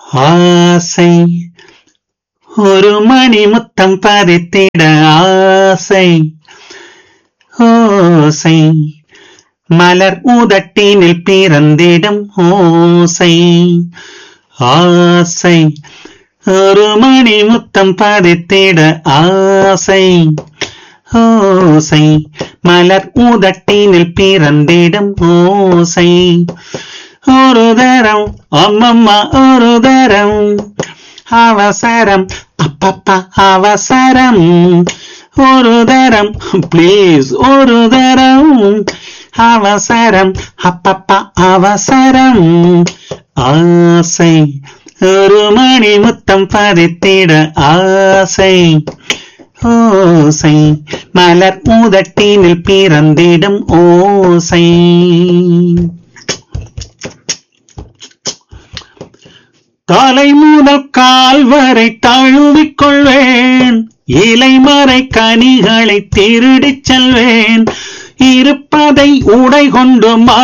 ஆசை ஒரு மணி முத்தம் பதித்திட ஆசை ஓசை மலர் உதட்டினில் பிறந்திடும் ஓசை ஆசை ஒரு மணி முத்தம் பதித்திட ஆசை ஓசை மலர் உதட்டினில் பிறந்திடும் ஓசை ஒரு தரம் அம்மம்மா ஒரு தரம் அவசரம் அப்பப்பா அவசரம் ஒரு தரம் ப்ளீஸ் ஒரு தரம் அவசரம் அப்பப்பா அவசரம் ஆசை ஒரு மணி முத்தம் பதித்திட ஆசை ஓசை மலர் மூதட்டினில் பிறந்திடும் ஓசை தலை முதல் கால் வரை தழுவிக் கொள்வேன் இலைமறை கனிகளை திருடிச் செல்வேன் இருப்பதை உடை கொண்டு